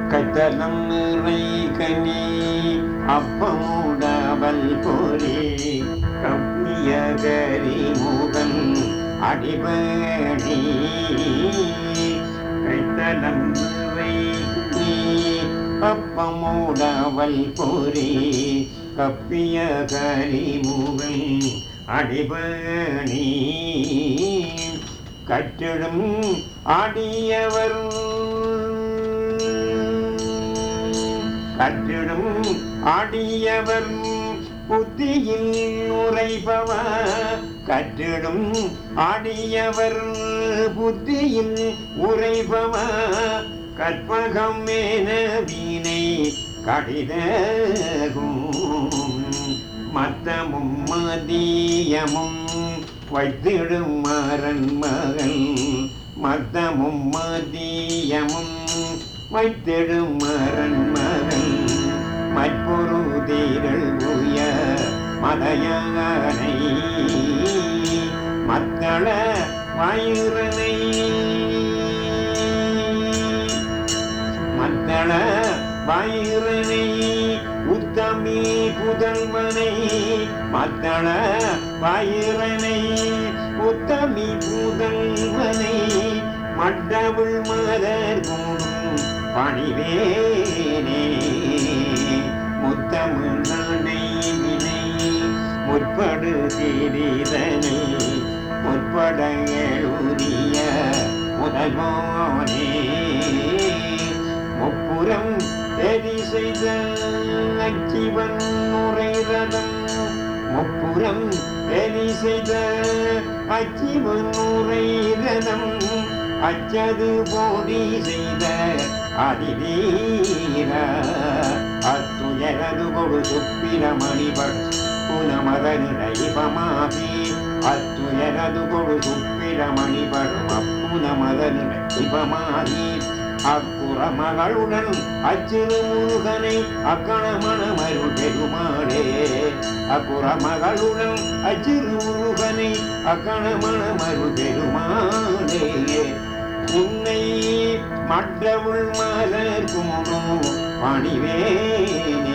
கத்தலம் நிறை கனி அப்பமுடவல் பொறி கப்பிய கரி முகன் அடிபணி கைத்தலம் நிறை கனி அப்பமுடவல் பொறி கப்பிய கரி முகன் அடிபணி கற்றிடும் ஆடியவர் கற்றிடும் ஆடியவர் புத்தியில் உரைபவ கற்றிடும் ஆடியவர் புத்தியில் உரைபவ கற்பகம் மேன வீணை கடிதகும் மத்தமும் மதியமும் வைத்திடும் மரன் மகள் மத்தமும் மதியமும் வைத்திடும் மரன் மகள் மற்பொருதீரள் உய மதையானை மத்தள வயிறனை மத்தள வயிறனை உத்தமி புதல்வனை மத்தள வயிறனை உத்தமி புதல்வனை மட்டவுள் மலர் கூடும் பணிவேனே முத்தமிழ் நாடை வினை முற்படு சிறிதனை முற்பட எழுதிய முதல்வோனே முப்புறம் எரி செய்த அச்சிவன் உரைரதம் முப்புறம் எரி செய்த அச்சிவன் உரைரதம் அச்சது போதி செய்த அதிதீர அத்துயரது கொடு சுப்பிரமணிபட் புனமதனுடைபமாகி அத்துயரது கொடு சுப்பிரமணிபடும் அப்புனமதனுடைபமாகி அக்குறமகளுடன் அச்சிறு முருகனை அக்கணமணமருள் பெருமாளே அக்குறமகளுடன் அச்சிறு முருகனை அக்கணமணமருள் பெருமாளே உன்னை மற்றவுள் மலர் கூடும் பணிவேனே